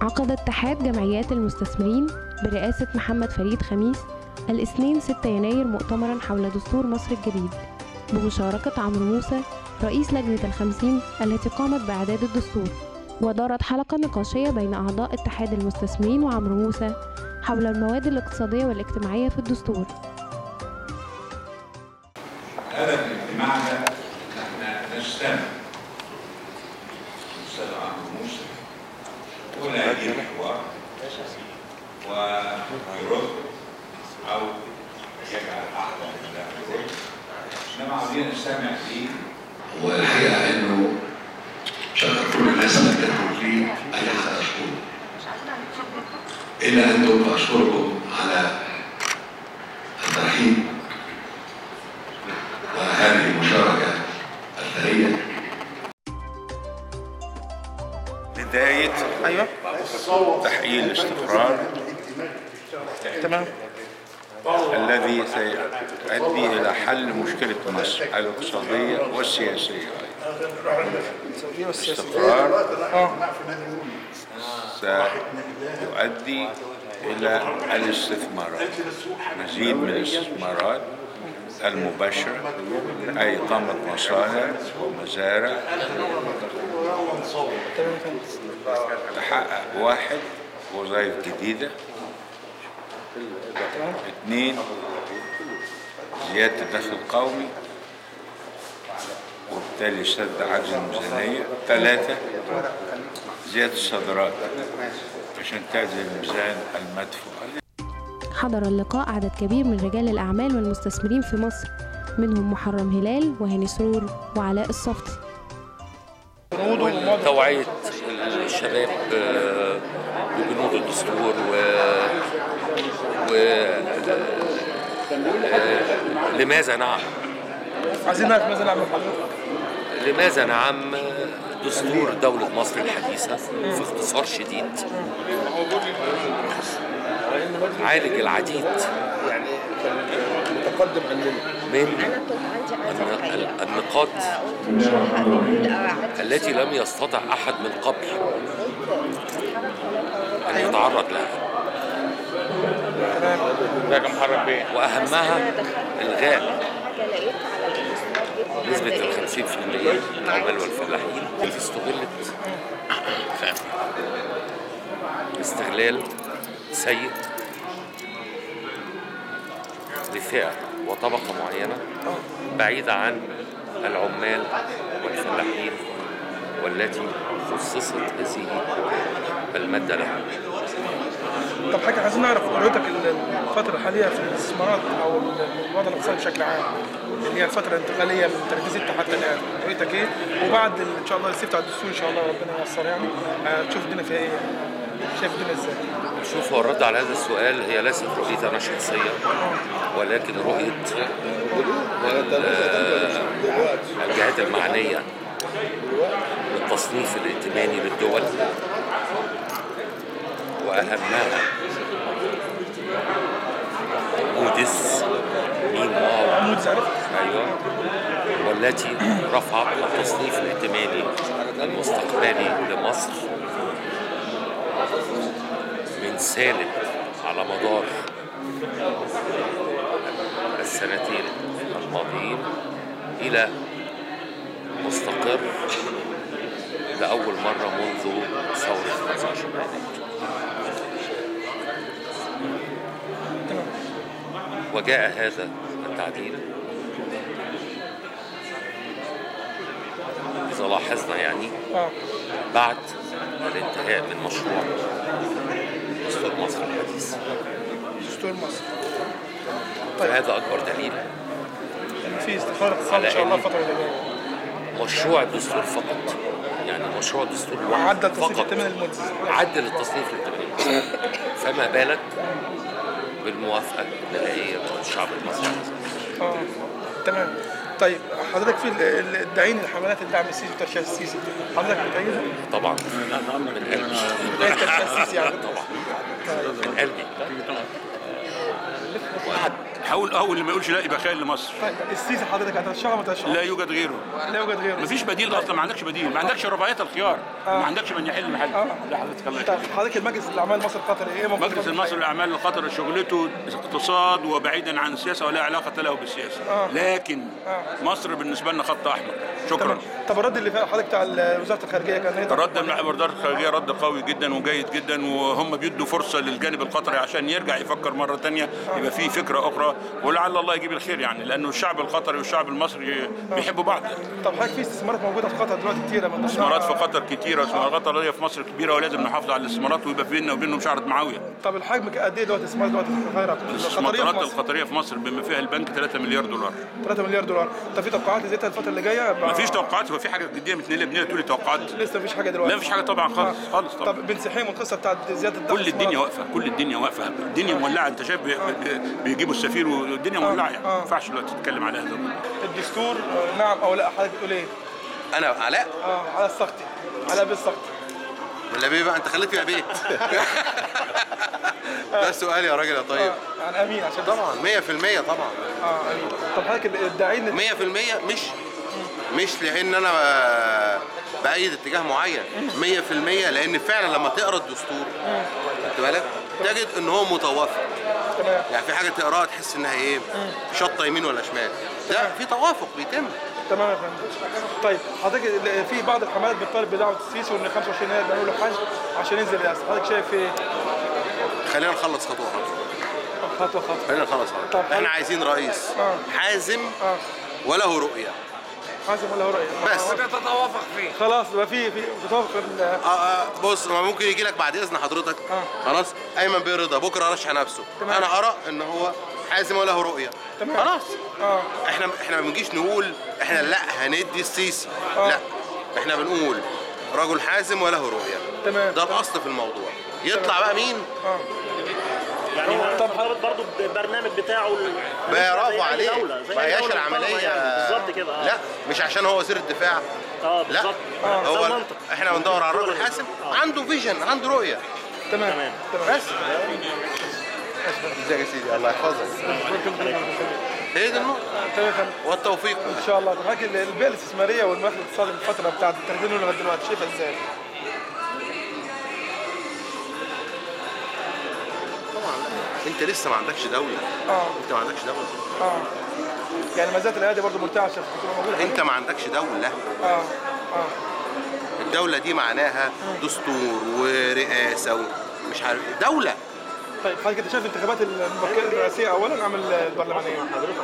عقد اتحاد جمعيات المستثمرين برئاسة محمد فريد خميس الاثنين 6 يناير مؤتمرا حول دستور مصر الجديد بمشاركة عمرو موسى رئيس لجنة الخمسين التي قامت بإعداد الدستور ودارت حلقة نقاشية بين أعضاء اتحاد المستثمرين وعمرو موسى حول المواد الاقتصادية والاجتماعية في الدستور هدف الاجتماع ده ان احنا نستمع الاستاذ عمرو موسى ولا يجيب حوار ويرد او يجعل احد لا يرد انما عاوزين نستمع ليه والحقيقه انه شكر كل الناس اللي كانت فيه اي احد اشكره الا ان دوب اشكركم على الترحيب وهذه المشاركه الثريه بداية ايوه تحقيق الاستقرار تمام الذي سيؤدي إلى حل مشكلة مصر الاقتصادية والسياسية السعوديه والسياسيه الاستقرار اه سيؤدي إلى الاستثمارات مزيد من الاستثمارات المباشرة أي إقامة مصانع ومزارع تمام فهمت تحقق واحد وظائف جديدة اثنين زيادة الدخل القومي وبالتالي سد عجز الميزانية ثلاثة زيادة الصادرات عشان تعزل الميزان المدفوع حضر اللقاء عدد كبير من رجال الأعمال والمستثمرين في مصر منهم محرم هلال وهاني سرور وعلاء الصفتي بنوده ومواد توعية الشباب آه، ببنود الدستور و و آه، لماذا نعم عايزين نعرف ماذا نعمل حضرتك لماذا نعم دستور دولة مصر الحديثة في اختصار شديد عالج العديد متقدم عننا من الن- النقاط التي لم يستطع أحد من قبل أن يتعرض لها وأهمها إلغاء نسبة الخمسين في المية العمال والفلاحين اللي استغلت استغلال سيء لفئة وطبقة معينة بعيدة عن العمال والفلاحين والتي خصصت هذه المادة لهم طب حاجه عايزين نعرف حضرتك ال- الفتره الحاليه في الاستثمارات او ال- الوضع الاقتصادي بشكل عام اللي هي الفتره الانتقاليه من 30 6 حتى الان رؤيتك ايه وبعد ال- ان شاء الله الاستفتاء على الدستور ان شاء الله ربنا ييسر يعني آه، تشوف الدنيا فيها ايه شايف الدنيا ازاي شوف هو الرد على هذا السؤال هي ليست رؤيتي أنا شخصيا ولكن رؤية ال- الجهات المعنية بالتصنيف الائتماني للدول وأهمها موديس ميم واو مودز عرفت ايوه والتي رفعت التصنيف الائتماني المستقبلي لمصر من سالب على مدار السنتين الماضيين الى مستقر لاول مره منذ ثوره 15 يناير تمام وجاء هذا التعديل إذا لاحظنا يعني اه بعد الانتهاء من مشروع دستور مصر الحديث دستور مصر طيب فهذا أكبر دليل يعني في استقرار اقتصادي ان شاء الله الفتره اللي جايه مشروع الدستور فقط يعني مشروع الدستور وعدل تصنيف فقط الثمن المودز عدل التصنيف الائتماني فما بالك بالموافقة النهائية من الشعب المصري اه تمام طيب حضرتك في ال- ال- الداعين لحملات الدعم السياسي وترشيح السيسي حضرتك بتأيدها؟ طبعا من قلبي ترشيح السيسي يعني طبعا من قلبي حاول اول اللي ما يقولش لا يبقى خاين لمصر طيب السيسي حضرتك هترشحه ولا ما ترشحوش؟ لا يوجد غيره لا يوجد غيره مفيش بديل اصلا ما عندكش بديل ما عندكش رباعيه الخيار ما عندكش من يحل محل آه. لا حضرتك الله طيب يخليك. حضرتك المجلس الاعمال مصر القطري ايه موقفكم مجلس في المصري للاعمال القطري شغلته اقتصاد وبعيدا عن السياسه ولا علاقه له بالسياسه آه. لكن آه. مصر بالنسبه لنا خط احمر شكرا تمام طب الرد اللي فات حضرتك بتاع ال- وزاره الخارجيه كان ايه؟ رد من وزاره الخارجيه رد قوي جدا وجيد جدا وهم بيدوا فرصه للجانب القطري عشان يرجع يفكر مره تانية يبقى في فكره اخرى ولعل الله يجيب الخير يعني لانه الشعب القطري والشعب المصري بيحبوا بعض طب حضرتك في استثمارات موجوده في قطر دلوقتي كتيره من ضمنها- استثمارات في قطر كتيره استثمارات قطريه في مصر كبيره ولازم نحافظ على الاستثمارات ويبقى بيننا وبينهم شعره معاويه طب الحجم قد ايه دلوقتي استثمار دلوقتي في القاهره القطريه الاستثمارات في مصر القطريه في مصر بما فيها البنك 3 مليار دولار 3 مليار دولار طب في توقعات لزيادتها الفتره اللي جايه ما فيش توقعات هو في حاجه جديه متنقله بنيله تقولي توقعات لسه مفيش حاجه دلوقتي لا مفيش حاجه طبعا خالص آه. خالص طبعا طب بن سحيم والقصه بتاعت زياده الدخل كل الدنيا واقفه كل الدنيا واقفه الدنيا مولعه انت شايف بي- بي- بيجيبوا السفير والدنيا مولعه يعني ما ينفعش دلوقتي تتكلم على هذا الموضوع. الدستور آه، نعم او لا حضرتك بتقول ايه؟ انا علاء اه على السقطي على ابي السقطي ولا بيه بقى انت خليتني يا بيت ده السؤال يا راجل يا طيب اه يعني امين عشان طبعا 100% طبعا اه امين طب حضرتك الداعين 100% مش مش لان انا ب- بايد اتجاه معين 100% لان فعلا لما تقرا الدستور خدت بالك تجد ان هو متوافق تمام يعني في حاجه تقراها تحس انها ايه شطه يمين ولا شمال لا في توافق بيتم تمام يا فندم طيب حضرتك ال- في بعض الحملات بتطالب بدعوه السيسي وان 25 يناير بيعملوا له حج عشان ينزل الرئاسه حضرتك شايف ايه؟ خلينا نخلص خطوه خطوه خطوه خطوه خلينا نخلص طب خطوه حلو. احنا عايزين رئيس آه. حازم اه وله رؤيه حازم ولا هو رأي بس تتوافق فيه خلاص يبقى في في بتوافق ال- آه، آه، بص ما ممكن يجي لك بعد اذن حضرتك آه. خلاص ايمن بيه رضا بكره رشح نفسه تمام. انا ارى ان هو حازم وله رؤيه تمام. خلاص اه احنا احنا ما بنجيش نقول احنا لا هندي السيسي آه. لا احنا بنقول رجل حازم وله رؤيه تمام ده الاصل في الموضوع يطلع بقى مين اه يعني طب- مرتبط برضه بالبرنامج بتاعه ال- برافو زي أي عليه دولة، زي ما أي هياش دولة محترمة العمليه يعني. بالظبط كده آه. لا مش عشان هو وزير الدفاع اه لا بالظبط آه. ده هو المنطق احنا بندور على رجل حاسم عنده فيجن عنده رؤيه تمام تمام. تمام بس ازيك يا سيدي الله يحفظك هي دي النقطه تمام يا فندم. والتوفيق ان شاء الله طب حضرتك ال- البيئه الاستثماريه والمناخ الاقتصادي الفتره بتاعت ال 30 يونيو لغايه دلوقتي شايفها ازاي؟ طبعا انت لسه ما عندكش دوله اه انت ما عندكش دوله اه يعني ما زالت الايادي برضه مرتعشه في الحكومه موجوده انت ما عندكش دوله اه اه الدوله دي معناها دستور ورئاسه ومش عارف دوله طيب حضرتك انت شايف الانتخابات المبكره الرئاسيه اولا ام البرلمانيه؟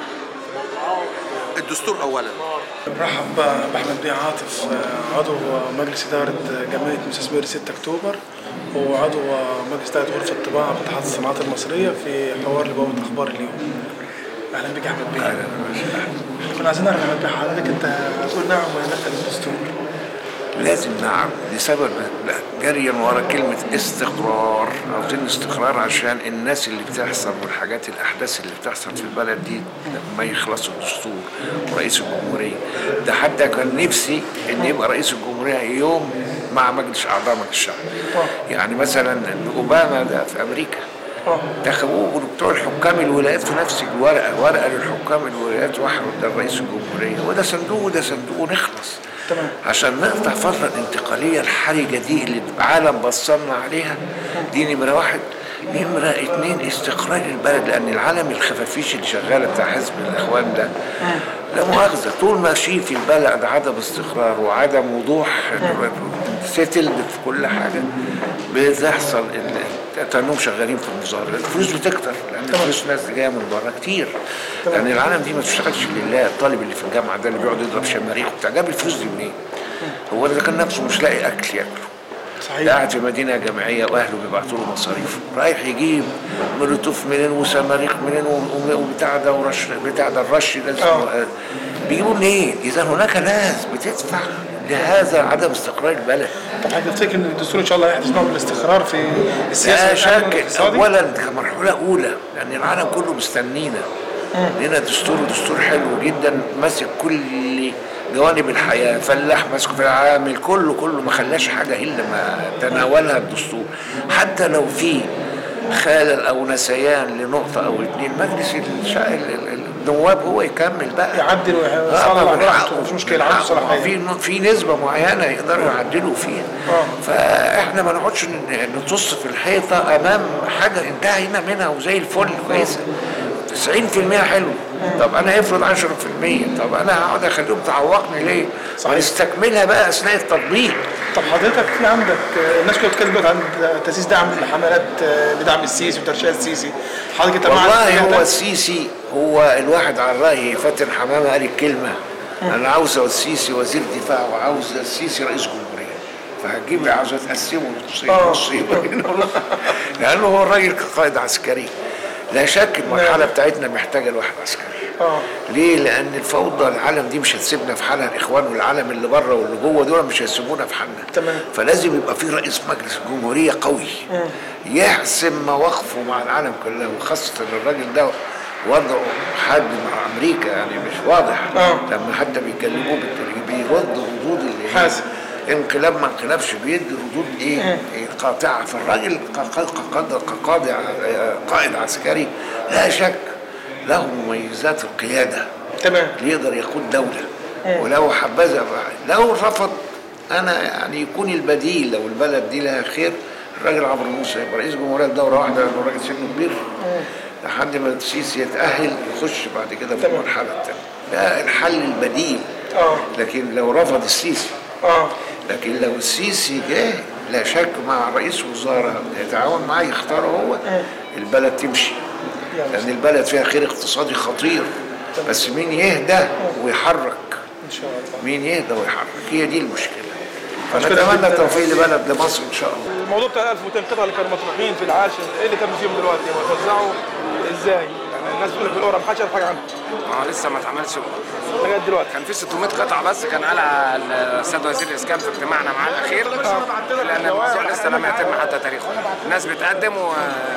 الدستور اولا برحب باحمد بيه عاطف عضو مجلس اداره جمعيه مستثمري 6 اكتوبر وعضو مجلس اداره غرفه الطباعه باتحاد الصناعات المصريه في حوار لبوابه اخبار اليوم. اهلا بك يا احمد بيه. اهلا كنا عايزين نعرف يا احمد بيه حضرتك انت هتقول نعم ولا لا للدستور؟ لازم نعم لسبب جريا ورا كلمة استقرار عاوزين استقرار عشان الناس اللي بتحصل والحاجات الأحداث اللي بتحصل في البلد دي لما يخلصوا الدستور ورئيس الجمهورية ده حتى كان نفسي إن يبقى رئيس الجمهورية يوم مع مجلس أعضاء مجلس الشعب يعني مثلا أوباما ده في أمريكا انتخبوه بتوع الحكام الولايات في نفس الورقه ورقه للحكام الولايات واحد ده رئيس الجمهوريه وده صندوق وده صندوق ونخلص تمام. عشان نقطع فتره الانتقاليه الحرجه دي اللي العالم بصلنا عليها دي نمره واحد نمرة اتنين استقرار البلد لأن العالم الخفافيش اللي شغالة بتاع حزب الإخوان ده لا مؤاخذة طول ما في في البلد عدم استقرار وعدم وضوح سيتلد في كل حاجة بتحصل ال- تنهم شغالين في المظاهرات الفلوس بتكتر لأن الفلوس ناس جاية من بره كتير لأن العالم دي ما بتشتغلش لله الطالب اللي في الجامعة ده اللي بيقعد يضرب شماريخ وبتاع جاب الفلوس دي منين؟ هو ده كان نفسه مش لاقي أكل ياكله صحيح قاعد في مدينه جامعيه واهله بيبعتوا له مصاريف رايح يجيب مولوتوف منين وصواريخ منين و- وبتاع ده ورش بتاع ده الرش ده اسمه آه. آه. بيجيبوا منين؟ اذا هناك ناس بتدفع لهذا عدم استقرار البلد طب حضرتك تفتكر ان الدستور ان شاء الله هيحدث نوع من الاستقرار في السياسه لا والإعلام شك والاقتصادي؟ اولا كمرحله اولى لان العالم كله مستنينا لنا دستور ودستور حلو جدا ماسك كل جوانب الحياه فلاح ماسكه في العامل كله كله ما خلاش حاجه الا ما تناولها الدستور حتى لو في خلل او نسيان لنقطه او اتنين مجلس الشا... ال- ال- النواب هو يكمل بقى يعدل آه، ويصلح ما من براحته حقه. مش مشكله من عنده حقه. صلاحيه في في نسبه معينه يقدروا يعدلوا فيها فاحنا ما نقعدش ن- نتص في الحيطه امام حاجه انتهينا منها وزي الفل كويسه 90% حلو طب انا افرض 10% طب انا هقعد اخليهم تعوقني ليه؟ ما نستكملها بقى اثناء التطبيق طب حضرتك في عندك آه، الناس كلها بتتكلم دلوقتي عن تاسيس دعم للحملات آه، بدعم السيسي وترشيح السيسي حضرتك انت مع والله الاتجاه هو ده؟ السيسي هو الواحد على الرأي فاتن حمامة قال الكلمة أنا عاوزة السيسي وزير دفاع وعاوز السيسي رئيس جمهورية فهتجيب لي عاوزة تقسمه نصين نصين لأنه هو الراجل كقائد عسكري لا شك المرحلة بتاعتنا محتاجة لواحد عسكري اه ليه؟ لأن الفوضى العالم دي مش هتسيبنا في حالها الإخوان والعالم اللي بره واللي جوه دول مش هيسيبونا في حالنا تمام فلازم يبقى في رئيس مجلس الجمهورية قوي يحسم مواقفه مع العالم كله وخاصة إن الراجل ده وضعه حاد مع أمريكا يعني مش واضح لما حتى بيكلموه بالتليفون بيرد ردود اللي هي حاسم. انقلاب ما انقلابش بيدي ردود ايه إيه قاطعه فالراجل ك- ك- كقائد كقائد قائد عسكري لا شك له مميزات القياده تمام يقدر يقود دوله ولو حبذا لو رفض انا يعني يكون البديل لو البلد دي لها خير الراجل عمرو موسى يبقى رئيس جمهوريه دوره واحده لانه راجل سنه كبير لحد ما السيسي يتاهل يخش بعد كده في المرحله الثانيه ده الحل البديل اه لكن لو رفض السيسي اه لكن لو السيسي جه لا شك مع رئيس وزراء يتعاون معاه يختاره هو البلد تمشي لان البلد فيها خير اقتصادي خطير بس مين يهدى ويحرك ان شاء الله مين يهدى ويحرك هي دي المشكله مشكلة فنتمنى جداً. التوفيق لبلد لمصر ان شاء الله الموضوع بتاع 1200 قطعه اللي كانوا مطروحين في العاشر ايه اللي كانوا فيهم دلوقتي وتوزعوا ازاي؟ يعني الناس بتقول لك في الاورا ما حدش عارف حاجه عنه اه لسه ما اتعملش لغايه دلوقتي كان في 600 قطعه بس كان قالها السيد وزير الاسكان في اجتماعنا معاه الاخير لان الموضوع لسه لم يتم حتى تاريخه الناس بتقدم و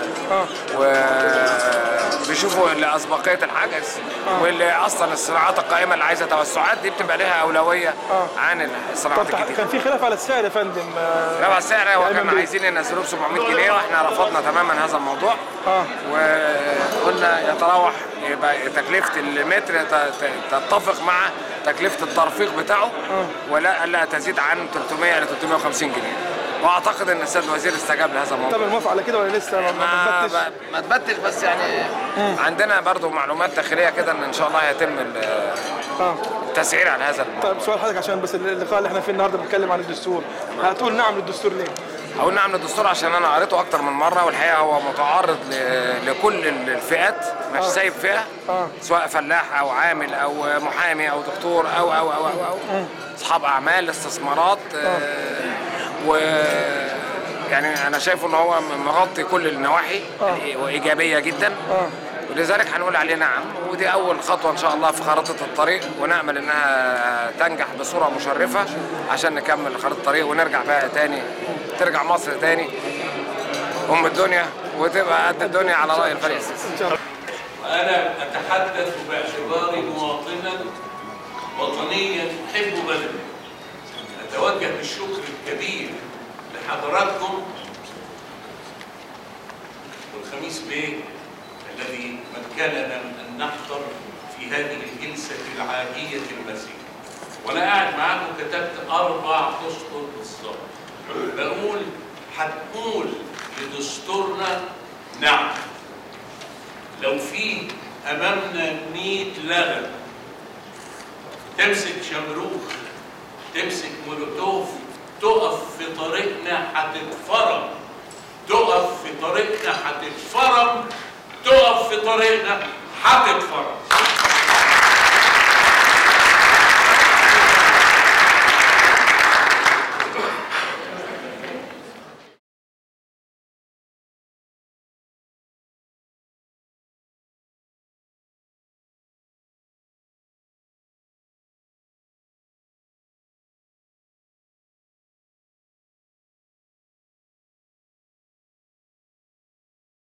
و بيشوفوا اللي اسبقيه الحجز واللي اصلا الصناعات القائمه اللي عايزه توسعات دي بتبقى لها اولويه عن الصناعات طب الجديده كان في خلاف على السعر يا فندم آه، رفع السعر هو دايماً كان بي- عايزين ينزلوه ب 700 جنيه واحنا رفضنا تماما هذا الموضوع اه وقلنا يتراوح يبقى تكلفه المتر ت- ت- تتفق مع تكلفه الترفيق بتاعه ولا الا تزيد عن 300 ل 350 جنيه واعتقد ان السيد الوزير استجاب لهذا الموضوع طب الموافقه على كده ولا لسه ما- ما ما بتبتش؟ ب- ما تبتش بس يعني عندنا برضو معلومات داخليه كده ان ان شاء الله هيتم ال- اه التسعير على هذا الموضوع طيب سؤال حضرتك عشان بس اللقاء اللي احنا فيه النهارده بنتكلم عن الدستور هتقول نعم للدستور ليه؟ اقول نعم للدستور عشان انا قريته اكتر من مره والحقيقه هو متعرض ل- لكل الفئات مش آه. سايب فئه اه سواء فلاح او عامل او محامي او دكتور او او او او, أو. اصحاب اعمال استثمارات آه، و يعني انا شايفه ان هو مغطي كل النواحي وايجابيه جدا ولذلك هنقول عليه نعم ودي اول خطوه ان شاء الله في خارطه الطريق ونامل انها تنجح بصوره مشرفه عشان نكمل خارطه الطريق ونرجع بقى تاني ترجع مصر تاني ام الدنيا وتبقى قد الدنيا على راي الفريق السيسي أنا أتحدث باعتباري مواطنا وطنيا أحب بلدي أتوجه بالشكر الكبير لحضراتكم والخميس بيه الذي مكننا أن نحضر في هذه الجلسة العاجية المسيرة وأنا قاعد معاكم كتبت أربع أسطر بالظبط بقول هنقول لدستورنا نعم لو في امامنا 100 لغم تمسك شمروخ تمسك مولوتوف تقف في طريقنا هتتفرم تقف في طريقنا هتتفرم تقف في طريقنا هتتفرم